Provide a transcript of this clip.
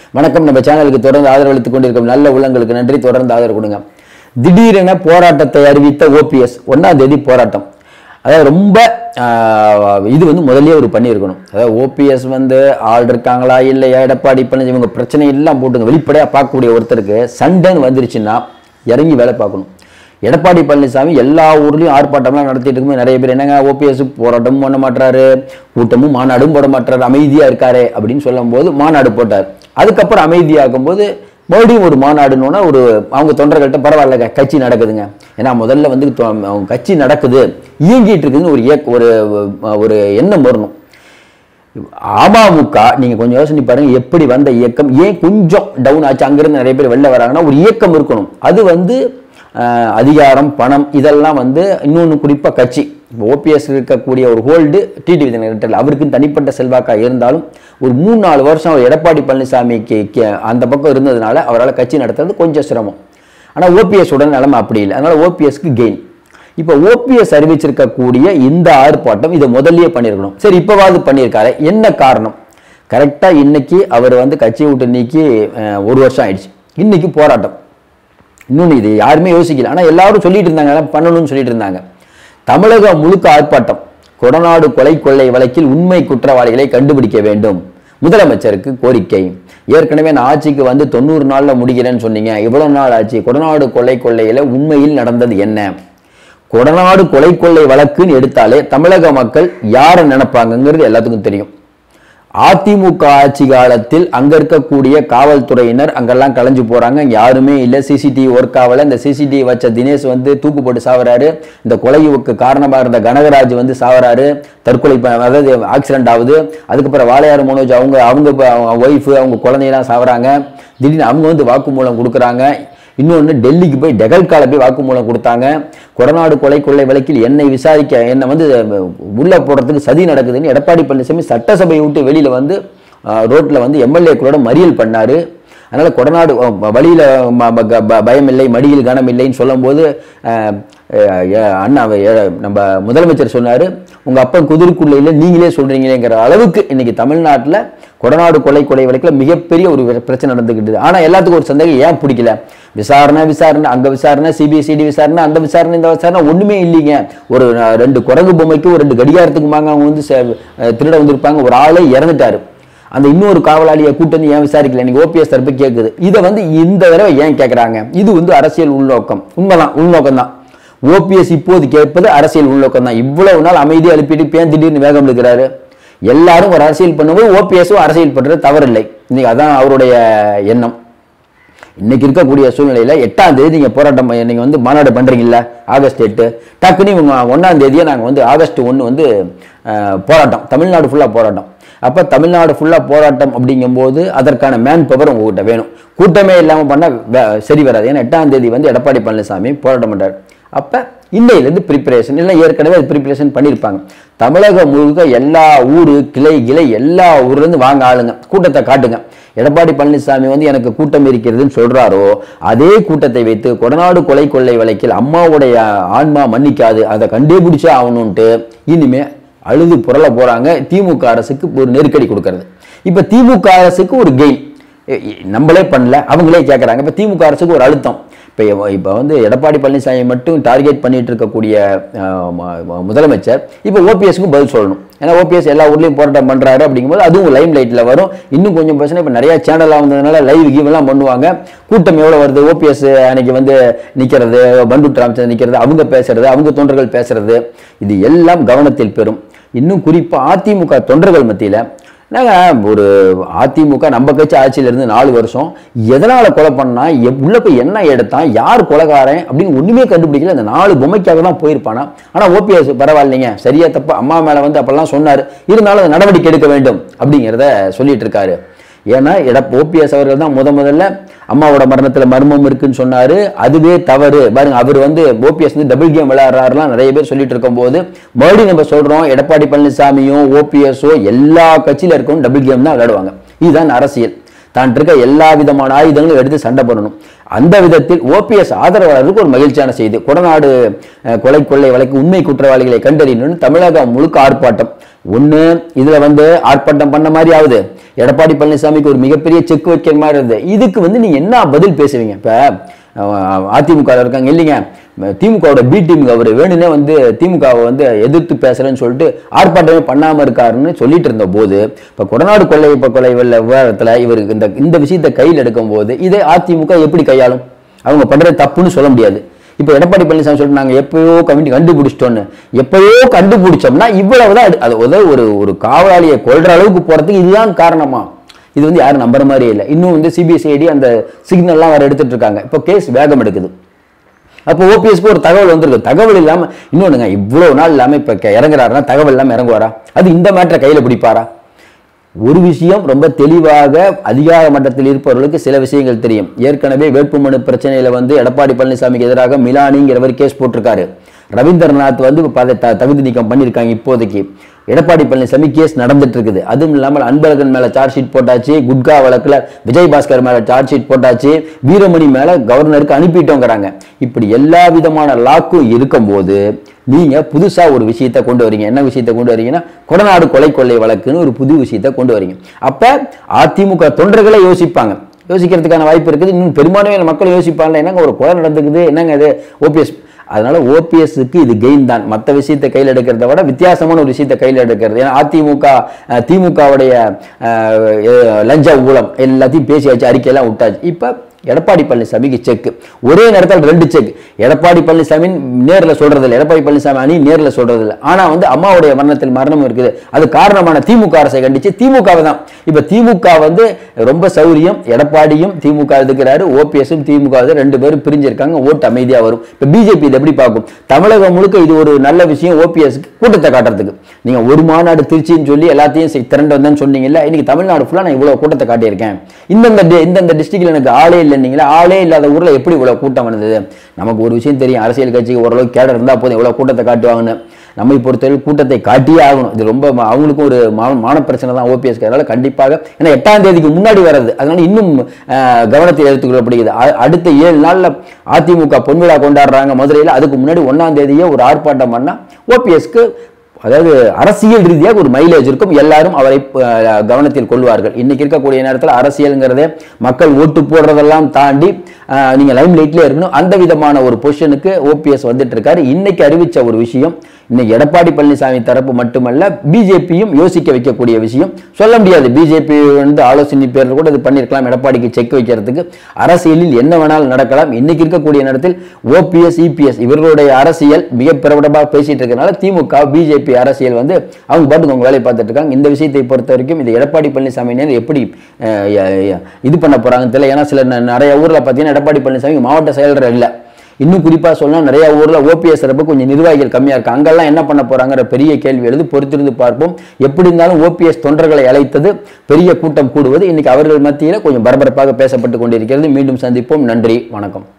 வணக்கம் நம்ம சேனலுக்கு தொடர்ந்து ஆதரவளித்துக் கொண்டிருக்கும் நல்ல உள்ளங்களுக்கு நன்றி தொடர்ந்து ஆதரவு கொடுங்க திடீரென போராட்டத்தை அறிவித்த ஓபிஎஸ் ஒன்னாம் தேதி போராட்டம் அதாவது ரொம்ப ஆஹ், இது வந்து முதல்லயே அவர் பண்ணியிருக்கணும் அதாவது ஓபிஎஸ் வந்து ஆள் இருக்காங்களா இல்லையா எடப்பாடி பழனிசாமி இவங்க பிரச்சனை எல்லாம் போட்டுங்க வெளிப்படையாக பார்க்கக்கூடிய ஒருத்தருக்கு சண்டைன்னு வந்துருச்சுன்னா இறங்கி வேலை பார்க்கணும் எடப்பாடி பழனிசாமி எல்லா ஊர்லயும் ஆர்ப்பாட்டம்லாம் நடத்திட்டு இருக்கும்போது நிறைய பேர் என்னங்க ஓபிஎஸ் போராட்டமும் பண்ண மாட்டாரு கூட்டமும் மாநாடும் போட மாட்டாரு அமைதியா இருக்காரு அப்படின்னு சொல்லும்போது மாநாடு போட்டார் அதுக்கப்புறம் அமைதியாக்கும் போது மறுபடியும் ஒரு மாநாடுன்னு ஒரு அவங்க தொண்டர்கள்ட்ட பரவாயில்ல கட்சி நடக்குதுங்க ஏன்னா முதல்ல வந்து தொ- அவங்க கட்சி நடக்குது இயங்கிட்டு இருக்குதுன்னு ஒரு இயக்க ஒரு ஒரு எண்ணம் வரணும் அமமுக நீங்க கொஞ்சம் யோசனை பாருங்க எப்படி வந்த இயக்கம் ஏன் கொஞ்சம் டவுன் ஆச்சு அங்கிருந்து நிறைய பேர் வெளில வராங்கன்னா ஒரு இயக்கம் இருக்கணும் அது வந்து அஹ், அதிகாரம் பணம் இதெல்லாம் வந்து இன்னொன்று குறிப்பா கட்சி ஓபிஎஸ் இருக்கக்கூடிய ஒரு ஹோல்டு டிடிவி தினகரன் அவருக்கு தனிப்பட்ட செல்வாக்கா இருந்தாலும் ஒரு மூணு நாலு வருஷம் அவர் எடப்பாடி பழனிசாமிக்கு கே- அந்த பக்கம் இருந்ததுனால அவரால் கட்சி நடத்துறது கொஞ்சம் சிரமம் ஆனால் ஓபிஎஸ் உடன் நிலைமை அப்படி இல்லை அதனால ஓபிஎஸ்க்கு கெயின் இப்போ ஓபிஎஸ் அறிவிச்சிருக்கக்கூடிய இந்த ஆர்ப்பாட்டம் இதை முதல்லயே பண்ணியிருக்கணும் சரி இப்போவாது பண்ணியிருக்காரு என்ன காரணம் கரெக்டாக இன்னைக்கு அவர் வந்து கட்சியை விட்டு நீக்கி அஹ், ஒரு வருஷம் ஆயிடுச்சு இன்னைக்கு போராட்டம் இன்னொன்று இது யாருமே யோசிக்கல ஆனால் எல்லாரும் சொல்லிட்டு இருந்தாங்க அதெல்லாம் பண்ணணும்னு சொல்லிட்டு இருந்தாங்க தமிழகம் முழுக்க ஆர்ப்பாட்டம் கொடநாடு கொலை கொள்ளை வழக்கில் உண்மை குற்றவாளிகளை கண்டுபிடிக்க வேண்டும் முதலமைச்சருக்கு கோரிக்கை ஏற்கனவே நான் ஆட்சிக்கு வந்து தொண்ணூறு நாள்ல முடிக்கிறேன்னு சொன்னீங்க இவ்வளவு நாள் ஆச்சு கொடநாடு கொலை கொள்ளையில உண்மையில் நடந்தது என்ன கொடநாடு கொலை கொள்ளை வழக்குன்னு எடுத்தாலே தமிழக மக்கள் யாரை நினைப்பாங்கங்கிறது எல்லாத்துக்கும் தெரியும் அதிமுக ஆட்சி காலத்தில் அங்க இருக்கக்கூடிய காவல்துறையினர் அங்கெல்லாம் கலைஞ்சு போறாங்க இங்க யாருமே இல்லை சிசிடிவி ஒர்க் ஆகல இந்த சிசிடிவி வச்ச தினேஷ் வந்து தூக்கு போட்டு சாவறாரு இந்த கொலைவுக்கு காரணமாக இருந்த கனகராஜ் வந்து சாவறாரு தற்கொலை ப- அதாவது ஆக்சிடென்ட் ஆகுது அதுக்கப்புறம் வாளையார் மனோஜ் அவங்க அவங்க ஒய்ஃபு அவங்க குழந்தையெல்லாம் சாவறாங்க திடீர்னு அவங்க வந்து வாக்குமூலம் கொடுக்குறாங்க இன்னொன்று டெல்லிக்கு போய் டெகல்கால போய் வாக்குமூலம் கொடுத்தாங்க கொடநாடு கொலை கொள்ளை வழக்கில் என்னை விசாரிக்க என்னை வந்து அஹ், உள்ள போடுறதுக்கு சதி நடக்குதுன்னு எடப்பாடி பழனிசாமி சட்டசபையை விட்டு வெளியில வந்து ரோட்டில் வந்து எம்எல்ஏக்களோட மறியல் பண்ணாரு அதனால கொடநாடு அஹ், வழியில ம- ம- க- ப- பயம் இல்லை மடியில் கனம் இல்லைன்னு சொல்லும்போது அஹ், அஹ், எ- அண்ணா எ- நம்ம முதலமைச்சர் சொன்னாரு உங்க அப்பன் குதிரைக்குள்ள இல்லை நீங்களே சொல்றீங்களேங்கிற அளவுக்கு இன்னைக்கு தமிழ்நாட்டுல கொடநாடு கொலை கொலை வழக்கில் மிகப்பெரிய ஒரு பிரச்சனை நடந்துக்கிட்டு ஆனா எல்லாத்துக்கும் ஒரு சந்தேகம் ஏன் பிடிக்கல விசாரணை விசாரணை அங்க விசாரணை சிபிசிடி விசாரணை அந்த விசாரணை இந்த விசாரணை ஒண்ணுமே இல்லைங்க ஒரு அஹ், ரெண்டு குரங்கு பொம்மைக்கு ஒரு ரெண்டு கடிகாரத்துக்கு வாங்க அவங்க வந்து ச- அஹ், திருட வந்திருப்பாங்க ஒரு ஆளே இறந்துட்டாரு அந்த இன்னொரு காவலாளியை கூட்டு வந்து ஏன் விசாரிக்கல நீங்க ஓபிஎஸ் தரப்பு கேட்குது இதை வந்து இந்த தடவை ஏன் கேட்குறாங்க இது வந்து அரசியல் உள்நோக்கம் உண்மைதான் உள்நோக்கம் தான் ஓபிஎஸ் இப்போது கேட்பது அரசியல் உள்நோக்கம் தான் இவ்வளவு நாள் அமைதியை எழுப்பிட்டு பேன் திடீர்னு வேகம் எடுக்கிறாரு எல்லாரும் ஒரு அரசியல் பண்ணும்போது ஓபிஎஸும் அரசியல் பண்றது தவறில்லை இன்னைக்கு அதான் அவருடைய எண்ணம் இன்னைக்கு இருக்கக்கூடிய சூழ்நிலையில எட்டாம் தேதி நீங்க போராட்டம் பண்ண- நீங்க வந்து மாநாடு பண்றீங்கல்ல ஆகஸ்ட் எட்டு டக்குன்னு இவங்க ஒன்னாம் தேதியே நாங்க வந்து ஆகஸ்ட் ஒன்று வந்து அஹ், போராட்டம் தமிழ்நாடு ஃபுல்லா போராட்டம் அப்ப தமிழ்நாடு ஃபுல்லா போராட்டம் அப்படிங்கும்போது அதற்கான மேன் பவர் உங்ககிட்ட வேணும் கூட்டமே இல்லாம பண்ணா வே- சரி வராது ஏன்னா எட்டாம் தேதி வந்து எடப்பாடி பழனிசாமி போராட்டம் பண்றாரு அப்ப இன்னையிலேருந்து ப்ரிப்பரேஷன் இல்லை ஏற்கனவே அது ப்ரிப்பரேஷன் பண்ணியிருப்பாங்க தமிழகம் முழுக்க எல்லா ஊரு கிளை கிளை எல்லா ஊர்லேருந்து வாங்க ஆளுங்க கூட்டத்தை காட்டுங்க எடப்பாடி பழனிசாமி வந்து எனக்கு கூட்டம் இருக்கிறதுன்னு சொல்றாரோ அதே கூட்டத்தை வைத்து கொடநாடு கொலை கொள்ளை வழக்கில் அம்மாவுடைய ஆன்மா மன்னிக்காது அதை கண்டே பிடிச்சே ஆகணும்ட்டு இனிமே அழுது புரள போறாங்க திமுக அரசுக்கு ஒரு நெருக்கடி கொடுக்கறது இப்ப திமுக அரசுக்கு ஒரு கெயின் நம்மளே பண்ணல அவங்களே கேட்குறாங்க இப்போ திமுக அரசுக்கு ஒரு அழுத்தம் இப்போ இப்போ வந்து எடப்பாடி பழனிசாமி மட்டும் டார்கெட் பண்ணிட்டு இருக்கக்கூடிய அஹ், ம- ம- முதலமைச்சர் இப்போ ஓபிஎஸ்க்கு பதில் சொல்லணும் ஏன்னா ஓபிஎஸ் எல்லா ஊர்லேயும் போராட்டம் பண்ணுறாரு அப்படிங்கும்போது அதுவும் லைம் லைட்டில் வரும் இன்னும் கொஞ்சம் பிரச்சனை இப்போ நிறைய சேனலாக வந்ததுனால லைவ் கீவெல்லாம் பண்ணுவாங்க கூட்டம் எவ்வளோ வருது ஓபிஎஸ் அன்னைக்கு வந்து நிற்கிறது பண்டுட்டு ராமச்சந்திரன் நிற்கிறது அவங்க பேசுறது அவங்க தொண்டர்கள் பேசுறது இது எல்லாம் கவனத்தில் பெறும் இன்னும் குறிப்பாக அதிமுக தொண்டர்கள் மத்தியில் நாங்கள் ஒரு அதிமுக நம்ம கட்சி ஆட்சியில இருந்து நாலு வருஷம் எதனால கொலை பண்ணா எப்- உள்ள போய் என்ன எடுத்தான் யார் கொலைகாரன் அப்படின்னு ஒண்ணுமே கண்டுபிடிக்கல அந்த நாலு பொம்மைக்காக தான் போயிருப்பானா ஆனா ஓபிஎஸ் பரவாயில்லைங்க சரியா தப்பு அம்மா மேல வந்து அப்பெல்லாம் சொன்னாரு இருந்தாலும் அது நடவடிக்கை எடுக்க வேண்டும் அப்படிங்கிறத சொல்லிட்டு இருக்காரு ஏன்னா எட ஓபிஎஸ் அவர்கள் தான் முத முதல்ல அம்மாவோட மரணத்துல மர்மம் இருக்குன்னு சொன்னாரு அதுவே தவறு பாருங்க அவர் வந்து ஓபிஎஸ் வந்து டபுள் கேம் விளையாடுறாருலாம் நிறைய பேர் சொல்லிட்டு இருக்கும்போது மறுபடியும் நம்ம சொல்றோம் எடப்பாடி பழனிசாமியும் ஓபிஎஸோ எல்லா கட்சியில இருக்கவும் டபுள் கேம் தான் விளையாடுவாங்க இதுதான் அரசியல் தான் இருக்க எல்லா விதமான ஆயுதங்களும் எடுத்து சண்டை பண்ணணும் அந்த விதத்தில் ஓபிஎஸ் ஆதரவாளருக்கு ஒரு மகிழ்ச்சியான செய்தி கொடநாடு அஹ், கொலை கொள்ளை வழக்கு உண்மை குற்றவாளிகளை கண்டறியணும்னு தமிழகம் முழுக்க ஆர்ப்பாட்டம் ஒன்று இதில் வந்து ஆர்ப்பாட்டம் பண்ண மாதிரி ஆகுது எடப்பாடி பழனிசாமிக்கு ஒரு மிகப்பெரிய செக் வைக்கிற மாதிரி இருந்தது இதுக்கு வந்து நீங்கள் என்ன பதில் பேசுவீங்க இப்போ அதிமுக ல இருக்காங்க இல்லைங்க திமுகவோட பி டீமுக்கு அவர் வேணும்னே வந்து திமுகவை வந்து எதிர்த்து பேசுறேன்னு சொல்லிட்டு ஆர்ப்பாட்டமே பண்ணாமல் இருக்காருன்னு சொல்லிட்டு இருந்த போது இப்போ கொடநாடு கொள்ளை இப்போ கொலை வெள்ள விவகாரத்தில் இவருக்கு இந்த இந்த விஷயத்தை கையில் எடுக்கும் போது இதை அதிமுக எப்படி கையாளும் அவங்க பண்றது தப்புன்னு சொல்ல முடியாது இப்போ எடப்பாடி பழனிசாமி சொல்லிட்டு நாங்கள் எப்பயோ கமிட்டி கண்டுபிடிச்சிட்டோன்னு எப்பயோ கண்டுபிடிச்சோம்னா இவ்வளவுதான் அது- அது உதவி ஒரு ஒரு காவலாளியை கொல்ற அளவுக்கு போறதுக்கு இதுதான் காரணமா இது வந்து யாரும் நம்புற மாதிரியே இல்லை இன்னும் வந்து சிபிசிஐடி அந்த சிக்னல்லாம் வேற எடுத்துட்டு இருக்காங்க இப்போ கேஸ் வேகம் எடுக்குது அப்போ ஓபிஎஸ்க்கு ஒரு தகவல் வந்திருக்கு தகவல் இல்லாம இன்னொன்னுங்க இவ்வளவு நாள் இல்லாம இப்ப க- இறங்குறாருன்னா தகவல் இல்லாம இறங்குவாரா அது இந்த மேட்டரை கையில பிடிப்பாரா ஒரு விஷயம் ரொம்ப தெளிவாக அதிகார மட்டத்தில் இருப்பவர்களுக்கு சில விஷயங்கள் தெரியும் ஏற்கனவே வேட்புமனு பிரச்சனையில வந்து எடப்பாடி பழனிசாமிக்கு எதிராக மிலானிங்கிறவர் கேஸ் போட்டிருக்காரு ரவீந்திரநாத் வந்து இப்ப அதை த- தகுதி நீக்கம் பண்ணியிருக்காங்க இப்போதைக்கு எடப்பாடி பழனிசாமி கேஸ் நடந்துட்டு இருக்குது அதுவும் இல்லாமல் அன்பழகன் மேல சார்ஜ் ஷீட் போட்டாச்சு குட்கா வழக்குல விஜய் பாஸ்கர் மேல சார்ஜ் ஷீட் போட்டாச்சு வீரமணி மேல கவர்னருக்கு அனுப்பிட்டோங்கிறாங்க இப்படி எல்லா விதமான லாக்கும் இருக்கும்போது நீங்க புதுசா ஒரு விஷயத்தை கொண்டு வரீங்க என்ன விஷயத்தை கொண்டு வரீங்கன்னா கொடநாடு கொலை கொள்ளை வழக்குன்னு ஒரு புது விஷயத்தை கொண்டு வரீங்க அப்ப அதிமுக தொண்டர்களே யோசிப்பாங்க யோசிக்கிறதுக்கான வாய்ப்பு இருக்குது இன்னும் பெரும்பான்மையான மக்கள் யோசிப்பாங்க என்னங்க ஒரு கொலை நடந்துக்குது என்னங்க இது ஓபிஎஸ் அதனால ஓபிஎஸ்க்கு இது கெயின் தான் மற்ற விஷயத்தை கையில் எடுக்கிறத விட வித்தியாசமான ஒரு விஷயத்தை கையில் எடுக்கிறது ஏன்னா அதிமுக அஹ், திமுகவுடைய அஹ், அஹ், லஞ்ச ஊழம் எல்லாத்தையும் பேசியாச்சு அறிக்கையெல்லாம் விட்டாச்சு இப்போ எடப்பாடி பழனிசாமிக்கு செக் ஒரே நேரத்தில் ரெண்டு செக் எடப்பாடி பழனிசாமி நேரில் சொல்றது இல்லை எடப்பாடி பழனிசாமி அணி நேரில் சொல்றது இல்லை ஆனா வந்து அம்மாவுடைய மரணத்தில் மரணம் இருக்குது அது காரணமான திமுக அரசை கண்டிச்சு திமுகவை தான் இப்ப திமுக வந்து ரொம்ப சௌரியம் எடப்பாடியும் திமுக எதுக்கிறாரு ஓபிஎஸும் திமுக இது ரெண்டு பேரும் பிரிஞ்சிருக்காங்க ஓட்டு அமைதியா வரும் இப்ப பிஜேபி இதை எப்படி பார்க்கும் தமிழகம் முழுக்க இது ஒரு நல்ல விஷயம் ஓபிஎஸ் கூட்டத்தை காட்டுறதுக்கு நீங்க ஒரு மாநாடு திருச்சின்னு சொல்லி எல்லாத்தையும் செய்- திரண்டு வந்தேன்னு சொன்னீங்கல்ல இன்னைக்கு தமிழ்நாடு ஃபுல்லா நான் இவ்வளவு கூட்டத்தை காட்டியிருக்கேன் இந்தந்த di- இந்தந்த டிஸ்ட்ரிக்ட்ல எனக்கு ஆளே இல்லைன்னீங்களா ஆளே இல்லாத ஊர்ல எப்படி இவ்வளவு கூட்டம் வந்தது நமக்கு ஒரு விஷயம் தெரியும் அரசியல் கட்சிக்கு ஓரளவுக்கு கேடர் இருந்தா போதும் இவ்வளவு கூட்டத்தை காட்டுவாங்கன்னு நம்மை பொறுத்தவரை கூட்டத்தை காட்டியே ஆகணும் இது ரொம்ப ம- அவங்களுக்கும் ஒரு மான மான பிரச்சனை தான் ஓபிஎஸ் அதனால கண்டிப்பாக ஏன்னா எட்டாம் தேதிக்கு முன்னாடி வர்றது அதனால இன்னும் அஹ், கவனத்தில் எடுத்துக்கொள்ளப்படுகிறது அ- அடுத்த ஏழு நாள்ல அதிமுக பொன்விழா கொண்டாடுறாங்க மதுரையில் அதுக்கு முன்னாடி ஒன்னாம் தேதியே ஒரு ஆர்ப்பாட்டம் பண்ணா ஓபிஎஸ்க்கு அதாவது அரசியல் ரீதியாக ஒரு மைலேஜ் இருக்கும் எல்லாரும் அவரை அஹ், கவனத்தில் கொள்வார்கள் இன்னைக்கு இருக்கக்கூடிய நேரத்தில் அரசியல்ங்கிறதே மக்கள் ஓட்டு போடுறதெல்லாம் தாண்டி அஹ், நீங்க லைம் லைட்ல இருக்கணும் அந்த விதமான ஒரு பொசிஷனுக்கு ஓபிஎஸ் வந்துட்டு இருக்காரு இன்னைக்கு அறிவிச்ச ஒரு விஷயம் இன்னைக்கு எடப்பாடி பழனிசாமி தரப்பு மட்டுமல்ல பிஜேபியும் யோசிக்க வைக்கக்கூடிய விஷயம் சொல்ல முடியாது பிஜேபி வந்து ஆலோசனை பேரில் கூட இது பண்ணியிருக்கலாம் எடப்பாடிக்கு செக் வைக்கிறதுக்கு அரசியலில் என்ன வேணாலும் நடக்கலாம் இன்னைக்கு இருக்கக்கூடிய நேரத்தில் ஓபிஎஸ் இபிஎஸ் இவர்களுடைய அரசியல் மிக பிரபலமாக பேசிட்டு இருக்கனால திமுக பிஜேபி அரசியல் வந்து அவங்க பாட்டுக்கு அவங்க வேலையை பார்த்துட்டு இருக்காங்க இந்த விஷயத்தை பொறுத்த வரைக்கும் இது எடப்பாடி பழனிசாமி எப்படி அஹ், அஹ், இது பண்ண போறாங்கன்னு தெரியல ஏன்னா சில ந- நிறைய ஊர்ல பார்த்தீங்கன்னா எடப்பாடி பழனிசாமி மாவட்ட செயலர் இல்லை இன்னும் குறிப்பா சொன்னா நிறைய ஊர்ல ஓபிஎஸ் தரப்பு கொஞ்சம் நிர்வாகிகள் கம்மியா இருக்கு அங்கெல்லாம் என்ன பண்ண போறாங்கிற பெரிய கேள்வி எழுது பொறுத்திருந்து பார்ப்போம் எப்படி இருந்தாலும் ஓபிஎஸ் தொண்டர்களை அழைத்தது பெரிய கூட்டம் கூடுவது இன்னைக்கு அவர்கள் மத்தியில கொஞ்சம் பரபரப்பாக பேசப்பட்டு கொண்டிருக்கிறது மீண்டும் சந்திப்போம் நன்றி வணக்கம்